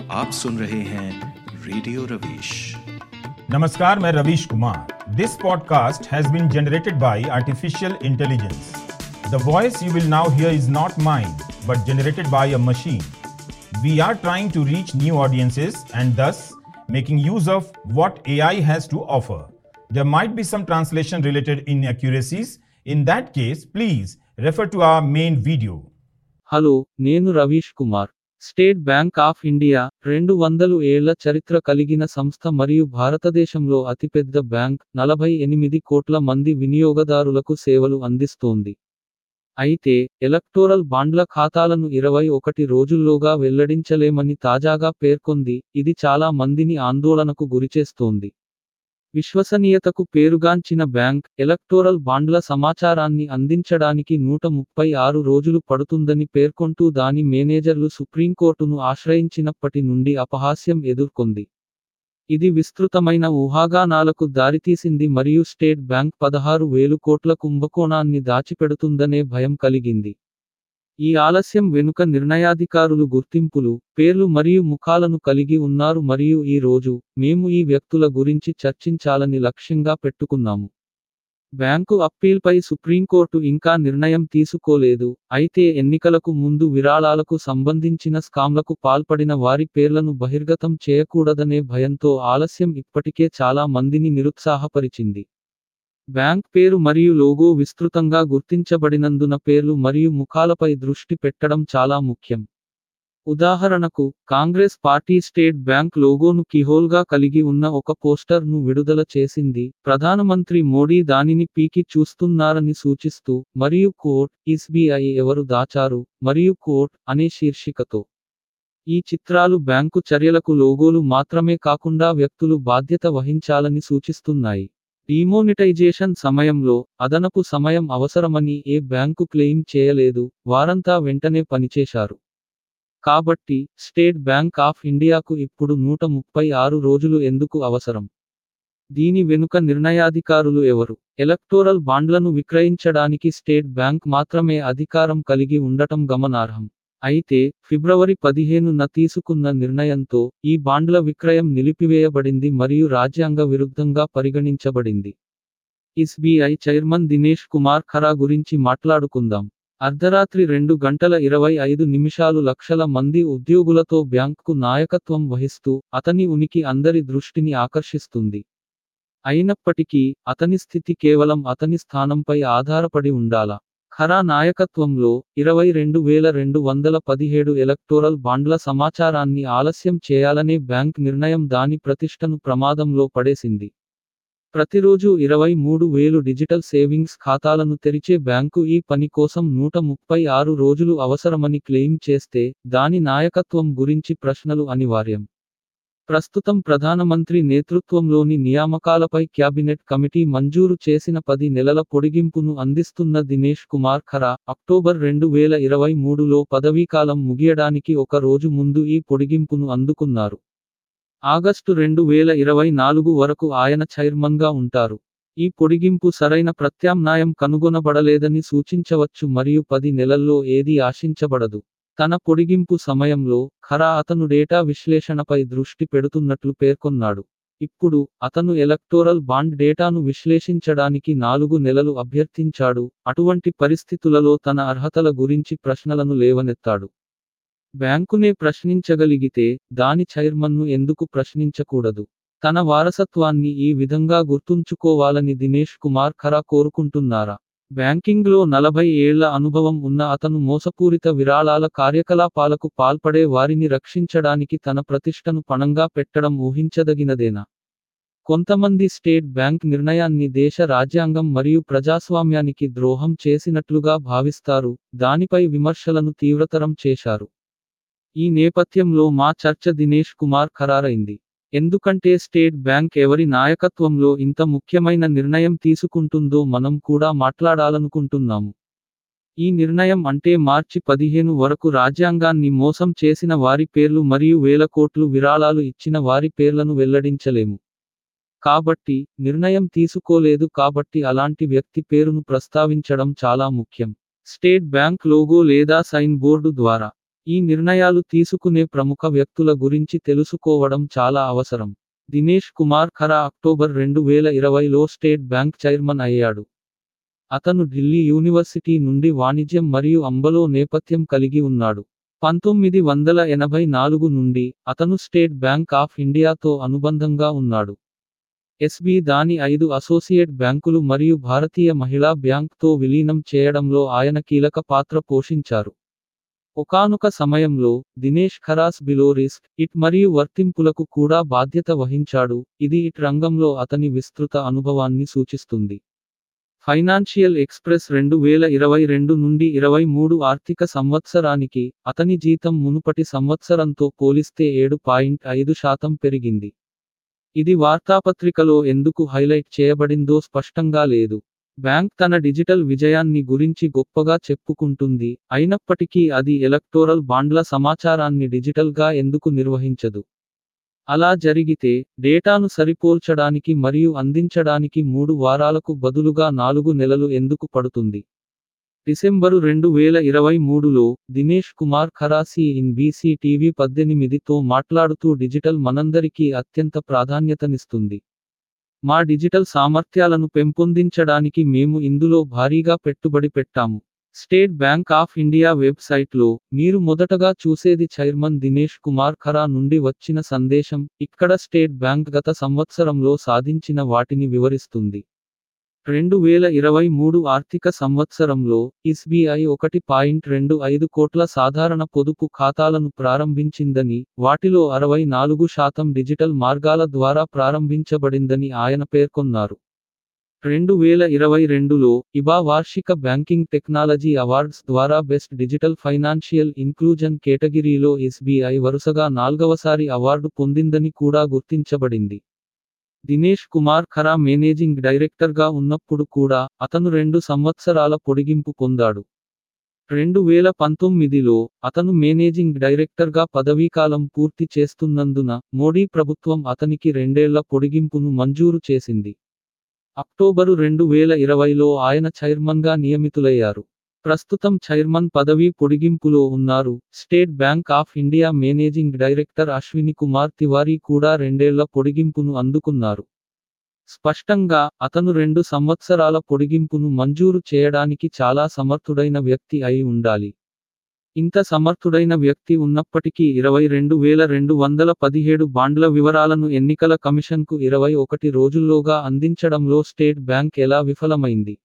आप सुन रहे हैं रेडियो रवीश नमस्कार मैं Ravish Kumar this podcast has been generated by artificial intelligence the voice you will now hear is not mine but generated by a machine we are trying to reach new audiences and thus making use of what AI has to offer. There might be some translation related inaccuracies. In that case, please refer to our main video. Hello నేను Ravish Kumar State Bank of India రెండు వందలు ఏళ్ల చరిత్ర కలిగిన సంస్థ మరియు భారతదేశంలో అతిపెద్ద బ్యాంక్ నలభై ఎనిమిది కోట్ల మంది వినియోగదారులకు సేవలు అందిస్తోంది అయితే ఎలక్టోరల్ బాండ్ల ఖాతాలను ఇరవై ఒకటి రోజుల్లోగా వెల్లడించలేమని తాజాగా పేర్కొంది ఇది చాలా మందిని ఆందోళనకు గురిచేస్తోంది విశ్వసనీయతకు పేరుగాంచిన బ్యాంక్ ఎలక్టోరల్ బాండ్ల సమాచారాన్ని అందించడానికి నూట ముప్పై ఆరు రోజులు పడుతుందని పేర్కొంటూ దాని మేనేజర్లు సుప్రీంకోర్టును ఆశ్రయించినప్పటి నుండి అపహాస్యం ఎదుర్కొంది ఇది విస్తృతమైన ఊహాగానాలకు దారితీసింది మరియు స్టేట్ బ్యాంక్ పదహారు వేలు కోట్ల కుంభకోణాన్ని దాచిపెడుతుందనే భయం కలిగింది ఈ ఆలస్యం వెనుక నిర్ణయాధికారులు గుర్తింపులు పేర్లు మరియు ముఖాలను కలిగి ఉన్నారు మరియు ఈ రోజు మేము ఈ వ్యక్తుల గురించి చర్చించాలని లక్ష్యంగా పెట్టుకున్నాము బ్యాంకు అప్పీల్పై సుప్రీంకోర్టు ఇంకా నిర్ణయం తీసుకోలేదు అయితే ఎన్నికలకు ముందు విరాళాలకు సంబంధించిన స్కామ్లకు పాల్పడిన వారి పేర్లను బహిర్గతం చేయకూడదనే భయంతో ఆలస్యం ఇప్పటికే చాలా మందిని నిరుత్సాహపరిచింది బ్యాంక్ పేరు మరియు లోగో విస్తృతంగా గుర్తించబడినందున పేర్లు మరియు ముఖాలపై దృష్టి పెట్టడం చాలా ముఖ్యం ఉదాహరణకు కాంగ్రెస్ పార్టీ స్టేట్ బ్యాంక్ లోగోను కిహోల్గా కలిగి ఉన్న ఒక పోస్టర్ను విడుదల చేసింది ప్రధానమంత్రి మోడీ దానిని పీకి చూస్తున్నారని సూచిస్తూ మరియు కోట్ ఎస్బీఐ ఎవరు దాచారు మరియు కోట్ అనే శీర్షికతో ఈ చిత్రాలు బ్యాంకు చర్యలకు లోగోలు మాత్రమే కాకుండా వ్యక్తులు బాధ్యత వహించాలని సూచిస్తున్నాయి డిమోనిటైజేషన్ సమయంలో అదనపు సమయం అవసరమని ఏ బ్యాంకు క్లెయిమ్ చేయలేదు వారంతా వెంటనే పనిచేశారు కాబట్టి స్టేట్ బ్యాంక్ ఆఫ్ ఇండియాకు ఇప్పుడు నూట ముప్పై ఆరు రోజులు ఎందుకు అవసరం దీని వెనుక నిర్ణయాధికారులు ఎవరు ఎలక్టోరల్ బాండ్లను విక్రయించడానికి స్టేట్ బ్యాంక్ మాత్రమే అధికారం కలిగి ఉండటం గమనార్హం అయితే ఫిబ్రవరి పదిహేనున తీసుకున్న నిర్ణయంతో ఈ బాండ్ల విక్రయం నిలిపివేయబడింది మరియు రాజ్యాంగ విరుద్ధంగా పరిగణించబడింది ఎస్బీఐ చైర్మన్ దినేష్ కుమార్ ఖరా గురించి మాట్లాడుకుందాం అర్ధరాత్రి రెండు గంటల ఇరవై ఐదు నిమిషాలు లక్షల మంది ఉద్యోగులతో బ్యాంక్కు నాయకత్వం వహిస్తూ అతని ఉనికి అందరి దృష్టిని ఆకర్షిస్తుంది అయినప్పటికీ అతని స్థితి కేవలం అతని స్థానంపై ఆధారపడి ఉండాలా ఖరా నాయకత్వంలో ఇరవై రెండు వేల రెండు వందల పదిహేడు ఎలక్టోరల్ బాండ్ల సమాచారాన్ని ఆలస్యం చేయాలనే బ్యాంక్ నిర్ణయం దాని ప్రతిష్టను ప్రమాదంలో పడేసింది ప్రతిరోజు ఇరవై మూడు వేలు డిజిటల్ సేవింగ్స్ ఖాతాలను తెరిచే బ్యాంకు ఈ పని కోసం నూట ముప్పై ఆరు రోజులు అవసరమని క్లెయిమ్ చేస్తే దాని నాయకత్వం గురించి ప్రశ్నలు అనివార్యం ప్రస్తుతం ప్రధానమంత్రి నేతృత్వంలోని నియామకాలపై క్యాబినెట్ కమిటీ మంజూరు చేసిన పది నెలల పొడిగింపును అందిస్తున్న దినేష్ కుమార్ ఖరా అక్టోబర్ రెండు వేల ఇరవై మూడులో పదవీకాలం ముగియడానికి ఒక రోజు ముందు ఈ పొడిగింపును అందుకున్నారు ఆగస్టు రెండు వేల ఇరవై నాలుగు వరకు ఆయన చైర్మన్గా ఉంటారు ఈ పొడిగింపు సరైన ప్రత్యామ్నాయం కనుగొనబడలేదని సూచించవచ్చు మరియు పది నెలల్లో ఏదీ ఆశించబడదు తన పొడిగింపు సమయంలో ఖరా అతను డేటా విశ్లేషణపై దృష్టి పెడుతున్నట్లు పేర్కొన్నాడు ఇప్పుడు అతను ఎలక్టోరల్ బాండ్ డేటాను విశ్లేషించడానికి నాలుగు నెలలు అభ్యర్థించాడు అటువంటి పరిస్థితులలో తన అర్హతల గురించి ప్రశ్నలను లేవనెత్తాడు బ్యాంకునే ప్రశ్నించగలిగితే దాని చైర్మన్ను ఎందుకు ప్రశ్నించకూడదు తన వారసత్వాన్ని ఈ విధంగా గుర్తుంచుకోవాలని దినేష్ కుమార్ ఖరా కోరుకుంటున్నారా బ్యాంకింగ్లో నలభై ఏళ్ల అనుభవం ఉన్న అతను మోసపూరిత విరాళాల కార్యకలాపాలకు పాల్పడే వారిని రక్షించడానికి తన ప్రతిష్టను పణంగా పెట్టడం ఊహించదగినదేనా కొంతమంది స్టేట్ బ్యాంక్ నిర్ణయాన్ని దేశ రాజ్యాంగం మరియు ప్రజాస్వామ్యానికి ద్రోహం చేసినట్లుగా భావిస్తారు దానిపై విమర్శలను తీవ్రతరం చేశారు ఈ నేపథ్యంలో మా చర్చ దినేష్ కుమార్ ఖరారైంది ఎందుకంటే స్టేట్ బ్యాంక్ ఎవరి నాయకత్వంలో ఇంత ముఖ్యమైన నిర్ణయం తీసుకుంటుందో మనం కూడా మాట్లాడాలనుకుంటున్నాము ఈ నిర్ణయం అంటే మార్చి పదిహేను వరకు రాజ్యాంగాన్ని మోసం చేసిన వారి పేర్లు మరియు వేల కోట్లు విరాళాలు ఇచ్చిన వారి పేర్లను వెల్లడించలేము కాబట్టి నిర్ణయం తీసుకోలేదు కాబట్టి అలాంటి వ్యక్తి పేరును ప్రస్తావించడం చాలా ముఖ్యం స్టేట్ బ్యాంక్ లోగో లేదా సైన్ బోర్డు ద్వారా ఈ నిర్ణయాలు తీసుకునే ప్రముఖ వ్యక్తుల గురించి తెలుసుకోవడం చాలా అవసరం దినేష్ కుమార్ ఖరా అక్టోబర్ రెండు వేల ఇరవైలో స్టేట్ బ్యాంక్ చైర్మన్ అయ్యాడు అతను ఢిల్లీ యూనివర్సిటీ నుండి వాణిజ్యం మరియు అంబలో నేపథ్యం కలిగి ఉన్నాడు పంతొమ్మిది వందల ఎనభై నాలుగు నుండి అతను స్టేట్ బ్యాంక్ ఆఫ్ ఇండియాతో అనుబంధంగా ఉన్నాడు ఎస్బి దాని ఐదు అసోసియేట్ బ్యాంకులు మరియు భారతీయ మహిళా బ్యాంక్తో విలీనం చేయడంలో ఆయన కీలక పాత్ర పోషించారు ఒకానొక సమయంలో దినేష్ ఖరాస్ బిలో రిస్క్ ఇట్ మరియు వర్తింపులకు కూడా బాధ్యత వహించాడు ఇది ఇట్ రంగంలో అతని విస్తృత అనుభవాన్ని సూచిస్తుంది ఫైనాన్షియల్ ఎక్స్ప్రెస్ రెండు వేల ఇరవై రెండు నుండి ఇరవై మూడు ఆర్థిక సంవత్సరానికి అతని జీతం మునుపటి సంవత్సరంతో పోలిస్తే ఏడు పాయింట్ ఐదు శాతం పెరిగింది ఇది వార్తాపత్రికలో ఎందుకు హైలైట్ చేయబడిందో స్పష్టంగా లేదు బ్యాంక్ తన డిజిటల్ విజయాన్ని గురించి గొప్పగా చెప్పుకుంటుంది అయినప్పటికీ అది ఎలక్టోరల్ బాండ్ల సమాచారాన్ని డిజిటల్గా ఎందుకు నిర్వహించదు అలా జరిగితే డేటాను సరిపోల్చడానికి మరియు అందించడానికి మూడు వారాలకు బదులుగా నాలుగు నెలలు ఎందుకు పడుతుంది డిసెంబరు రెండు వేల ఇరవై మూడులో Dinesh Kumar Khara C N BC TV పద్దెనిమిదితో మాట్లాడుతూ డిజిటల్ మనందరికీ అత్యంత ప్రాధాన్యతనిస్తుంది మా డిజిటల్ సామర్థ్యాలను పెంపొందించడానికి మేము ఇందులో భారీగా పెట్టుబడి పెట్టాము స్టేట్ బ్యాంక్ ఆఫ్ ఇండియా వెబ్సైట్లో మీరు మొదటగా చూసేది చైర్మన్ దినేష్ కుమార్ ఖరా నుండి వచ్చిన సందేశం ఇక్కడ స్టేట్ బ్యాంక్ గత సంవత్సరంలో సాధించిన వాటిని వివరిస్తుంది రెండు వేల ఇరవై మూడు ఆర్థిక సంవత్సరంలో ఎస్బీఐ ఒకటి పాయింట్ రెండు ఐదు కోట్ల సాధారణ పొదుపు ఖాతాలను ప్రారంభించిందని వాటిలో అరవై నాలుగు శాతం డిజిటల్ మార్గాల ద్వారా ప్రారంభించబడిందని ఆయన పేర్కొన్నారు రెండు వేల ఇరవై రెండులో ఇబా వార్షిక బ్యాంకింగ్ టెక్నాలజీ అవార్డ్స్ ద్వారా బెస్ట్ డిజిటల్ ఫైనాన్షియల్ ఇన్క్లూజన్ కేటగిరీలో ఎస్బీఐ వరుసగా నాల్గవసారి అవార్డు పొందిందని కూడా గుర్తించబడింది దినేష్ కుమార్ ఖరా మేనేజింగ్ డైరెక్టర్గా ఉన్నప్పుడు కూడా అతను రెండు సంవత్సరాల పొడిగింపు పొందాడు రెండు వేల పంతొమ్మిదిలో అతను మేనేజింగ్ డైరెక్టర్గా పదవీకాలం పూర్తి చేస్తున్నందున మోడీ ప్రభుత్వం అతనికి రెండేళ్ల పొడిగింపును మంజూరు చేసింది అక్టోబరు రెండు వేల ఇరవైలో ఆయన చైర్మన్గా నియమితులయ్యారు ప్రస్తుతం చైర్మన్ పదవీ పొడిగింపులో ఉన్నారు State Bank of India managing director Ashwini Kumar Tiwari కూడా రెండేళ్ల పొడిగింపును అందుకున్నారు స్పష్టంగా అతను రెండు సంవత్సరాల పొడిగింపును మంజూరు చేయడానికి చాలా సమర్థుడైన వ్యక్తి అయి ఉండాలి ఇంత సమర్థుడైన వ్యక్తి ఉన్నప్పటికీ ఇరవై రెండు వేల రెండు వందల పదిహేడు బాండ్ల వివరాలను ఎన్నికల కమిషన్కు ఇరవై ఒకటి రోజుల్లోగా అందించడంలో స్టేట్ బ్యాంక్ ఎలా విఫలమైంది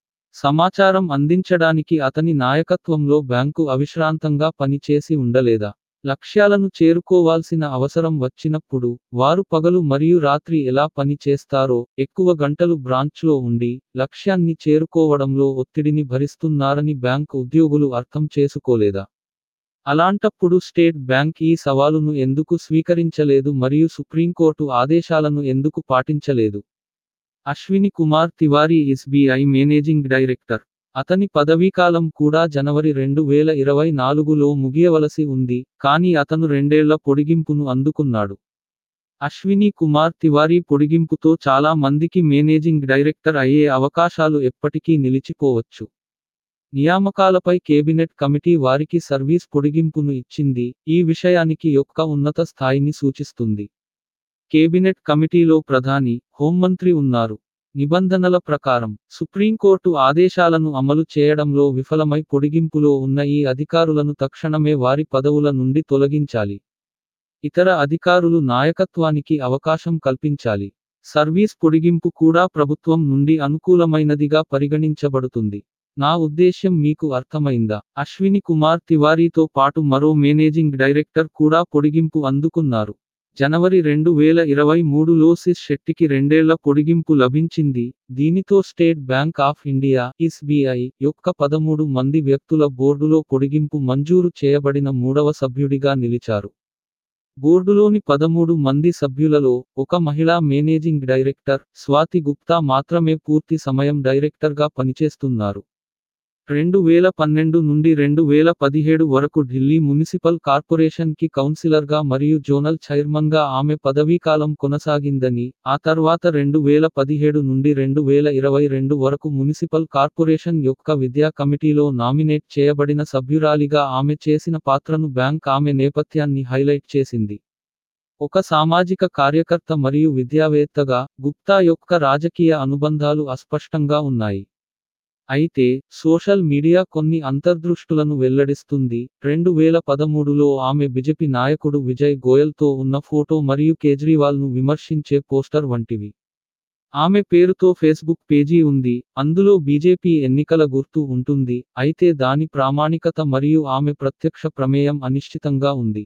సమాచారం అందించడానికి అతని నాయకత్వంలో బ్యాంకు అవిశ్రాంతంగా పనిచేసి ఉండలేదా లక్ష్యాలను చేరుకోవాల్సిన అవసరం వచ్చినప్పుడు వారు పగలు మరియు రాత్రి ఎలా పని చేస్తారో ఎక్కువ గంటలు బ్రాంచ్లో ఉండి లక్ష్యాన్ని చేరుకోవడంలో ఒత్తిడిని భరిస్తున్నారని బ్యాంక్ ఉద్యోగులు అర్థం చేసుకోలేదా అలాంటప్పుడు స్టేట్ బ్యాంక్ ఈ సవాలును ఎందుకు స్వీకరించలేదు మరియు సుప్రీంకోర్టు ఆదేశాలను ఎందుకు పాటించలేదు Ashwini Kumar Tiwari SBI managing director అతని పదవీకాలం కూడా జనవరి రెండు వేల ఇరవై నాలుగులో ముగియవలసి ఉంది కానీ అతను రెండేళ్ల పొడిగింపును అందుకున్నాడు అశ్విని కుమార్ తివారీ పొడిగింపుతో చాలా మందికి మేనేజింగ్ డైరెక్టర్ అయ్యే అవకాశాలు ఎప్పటికీ నిలిచిపోవచ్చు నియామకాలపై కేబినెట్ కమిటీ వారికి సర్వీస్ పొడిగింపును ఇచ్చింది ఈ విషయానికి యొక్క ఉన్నత స్థాయిని సూచిస్తుంది కేబినెట్ కమిటీలో ప్రధాని హోంమంత్రి ఉన్నారు నిబంధనల ప్రకారం సుప్రీంకోర్టు ఆదేశాలను అమలు చేయడంలో విఫలమై పొడిగింపులో ఉన్న ఈ అధికారులను తక్షణమే వారి పదవుల నుండి తొలగించాలి ఇతర అధికారులు నాయకత్వానికి అవకాశం కల్పించాలి సర్వీస్ పొడిగింపు కూడా ప్రభుత్వం నుండి అనుకూలమైనదిగా పరిగణించబడుతుంది నా ఉద్దేశ్యం మీకు అర్థమైందా అశ్విని కుమార్ తివారీతో పాటు మరో మేనేజింగ్ డైరెక్టర్ కూడా పొడిగింపు అందుకున్నారు జనవరి రెండు వేల ఇరవై మూడులో సిస్ శెట్టికి రెండేళ్ల పొడిగింపు లభించింది దీనితో State Bank of India SBI యొక్క పదమూడు మంది వ్యక్తుల బోర్డులో పొడిగింపు మంజూరు చేయబడిన మూడవ సభ్యుడిగా నిలిచారు బోర్డులోని పదమూడు మంది సభ్యులలో ఒక మహిళా మేనేజింగ్ డైరెక్టర్ స్వాతి గుప్తా మాత్రమే పూర్తి సమయం డైరెక్టర్గా పనిచేస్తున్నారు రెండు వేల పన్నెండు నుండి రెండు వేల పదిహేడు వరకు ఢిల్లీ మున్సిపల్ కార్పొరేషన్ కి కౌన్సిలర్గా మరియు జోనల్ చైర్మన్గా ఆమె పదవీకాలం కొనసాగిందని ఆ తర్వాత రెండు వేల పదిహేడు నుండి రెండు వేల ఇరవై రెండు వరకు మున్సిపల్ కార్పొరేషన్ యొక్క విద్యా కమిటీలో నామినేట్ చేయబడిన సభ్యురాలిగా ఆమె చేసిన పాత్రను బ్యాంక్ ఆమె నేపథ్యాన్ని హైలైట్ చేసింది ఒక సామాజిక కార్యకర్త మరియు విద్యావేత్తగా గుప్తా యొక్క రాజకీయ అనుబంధాలు అస్పష్టంగా ఉన్నాయి అయితే సోషల్ మీడియా కొన్ని అంతర్దృష్టులను వెల్లడిస్తుంది రెండు వేల పదమూడులో ఆమె బిజెపి నాయకుడు విజయ్ గోయల్తో ఉన్న ఫోటో మరియు కేజ్రీవాల్ను విమర్శించే పోస్టర్ వంటివి ఆమె పేరుతో ఫేస్బుక్ పేజీ ఉంది అందులో బీజేపీ ఎన్నికల గుర్తు ఉంటుంది అయితే దాని ప్రామాణికత మరియు ఆమె ప్రత్యక్ష ప్రమేయం అనిశ్చితంగా ఉంది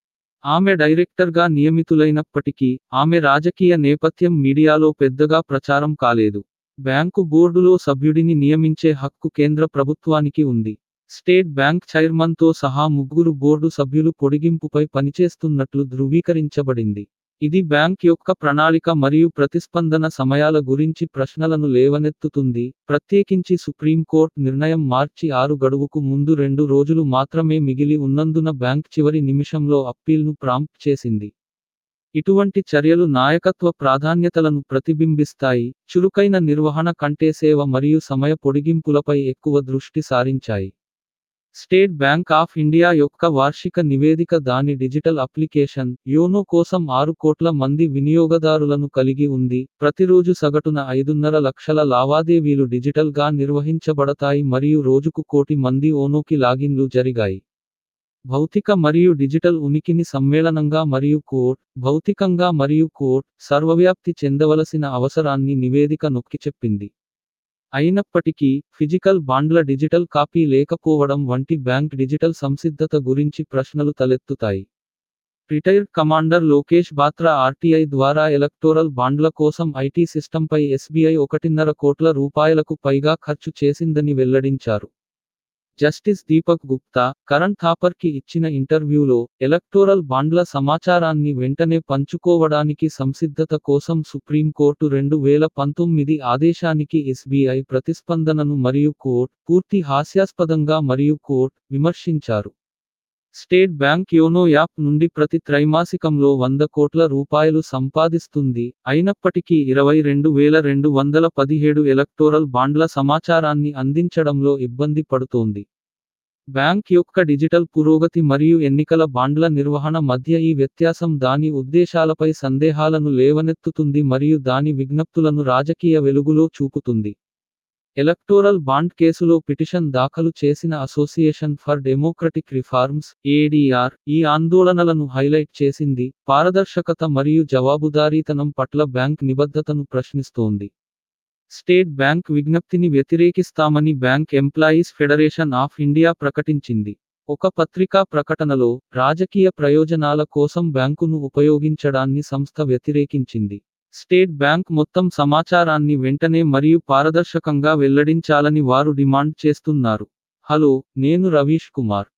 ఆమె డైరెక్టర్గా నియమితులైనప్పటికీ ఆమె రాజకీయ నేపథ్యం మీడియాలో పెద్దగా ప్రచారం కాలేదు బ్యాంకు బోర్డులో సభ్యుడిని నియమించే హక్కు కేంద్ర ప్రభుత్వానికి ఉంది స్టేట్ బ్యాంక్ చైర్మన్తో సహా ముగ్గురు బోర్డు సభ్యులు పొడిగింపుపై పనిచేస్తున్నట్లు ధృవీకరించబడింది ఇది బ్యాంక్ యొక్క ప్రణాళిక మరియు ప్రతిస్పందన సమయాల గురించి ప్రశ్నలను లేవనెత్తుతుంది ప్రత్యేకించి సుప్రీంకోర్టు నిర్ణయం మార్చి ఆరు గడువుకు ముందు రెండు రోజులు మాత్రమే మిగిలి ఉన్నందున బ్యాంక్ చివరి నిమిషంలో అప్పీల్ను ప్రాంప్ట్ చేసింది ఇటువంటి చర్యలు నాయకత్వ ప్రాధాన్యతలను ప్రతిబింబిస్తాయి చురుకైన నిర్వహణ కంటే సేవ మరియు సమయ పొడిగింపులపై ఎక్కువ దృష్టి సారించాయి స్టేట్ బ్యాంక్ ఆఫ్ ఇండియా యొక్క వార్షిక నివేదిక దాని డిజిటల్ అప్లికేషన్ యోనో కోసం ఆరు కోట్ల మంది వినియోగదారులను కలిగి ఉంది ప్రతిరోజు సగటున ఐదున్నర లక్షల లావాదేవీలు డిజిటల్గా నిర్వహించబడతాయి మరియు రోజుకు కోటి మంది ఓనోకి లాగిన్లు జరిగాయి భౌతిక మరియు డిజిటల్ ఉనికిని సమ్మేళనంగా మరియు కోట్ భౌతికంగా మరియు కోట్ సర్వవ్యాప్తి చెందవలసిన అవసరాన్ని నివేదిక నొక్కి చెప్పింది అయినప్పటికీ ఫిజికల్ బాండ్ల డిజిటల్ కాపీ లేకపోవడం వంటి బ్యాంక్ డిజిటల్ సంసిద్ధత గురించి ప్రశ్నలు తలెత్తుతాయి retired commander Lokesh Batra RTI ద్వారా ఎలక్టోరల్ బాండ్ల కోసం ఐటీ సిస్టంపై ఎస్బీఐ ఒకటిన్నర కోట్ల రూపాయలకు పైగా ఖర్చు చేసిందని వెల్లడించారు జస్టిస్ దీపక్ గుప్తా కరణ్ థాపర్కి ఇచ్చిన ఇంటర్వ్యూలో ఎలక్టోరల్ బాండ్ల సమాచారాన్ని వెంటనే పంచుకోవడానికి సంసిద్ధత కోసం సుప్రీంకోర్టు రెండు వేల పంతొమ్మిది ఆదేశానికి ఎస్బీఐ ప్రతిస్పందనను మరియు కోర్ట్ పూర్తి హాస్యాస్పదంగా మరియు కోర్ట్ విమర్శించారు స్టేట్ బ్యాంక్ యోనో యాప్ నుండి ప్రతి త్రైమాసికంలో వంద కోట్ల రూపాయలు సంపాదిస్తుంది అయినప్పటికీ ఇరవై రెండు వేల రెండు వందల పదిహేడు ఎలక్టోరల్ బాండ్ల సమాచారాన్ని అందించడంలో ఇబ్బంది పడుతోంది బ్యాంక్ యొక్క డిజిటల్ పురోగతి మరియు ఎన్నికల బాండ్ల నిర్వహణ మధ్య ఈ వ్యత్యాసం దాని ఉద్దేశాలపై సందేహాలను లేవనెత్తుతుంది మరియు దాని విజ్ఞప్తులను రాజకీయ వెలుగులో చూపుతుంది ఎలక్టోరల్ బాండ్ కేసులో పిటిషన్ దాఖలు చేసిన Association for Democratic Reforms ADR ఈ ఆందోళనలను హైలైట్ చేసింది పారదర్శకత మరియు జవాబుదారీతనం పట్ల బ్యాంక్ నిబద్ధతను ప్రశ్నిస్తోంది స్టేట్ బ్యాంక్ విజ్ఞప్తిని వ్యతిరేకిస్తామని Bank Employees Federation of India ప్రకటించింది ఒక పత్రికా ప్రకటనలో రాజకీయ ప్రయోజనాల కోసం బ్యాంకును ఉపయోగించడాన్ని సంస్థ వ్యతిరేకించింది స్టేట్ బ్యాంక్ మొత్తం సమాచారాన్ని వెంటనే మరియు పారదర్శకంగా వెల్లడించాలని వారు డిమాండ్ చేస్తున్నారు హలో నేను రవీష్ కుమార్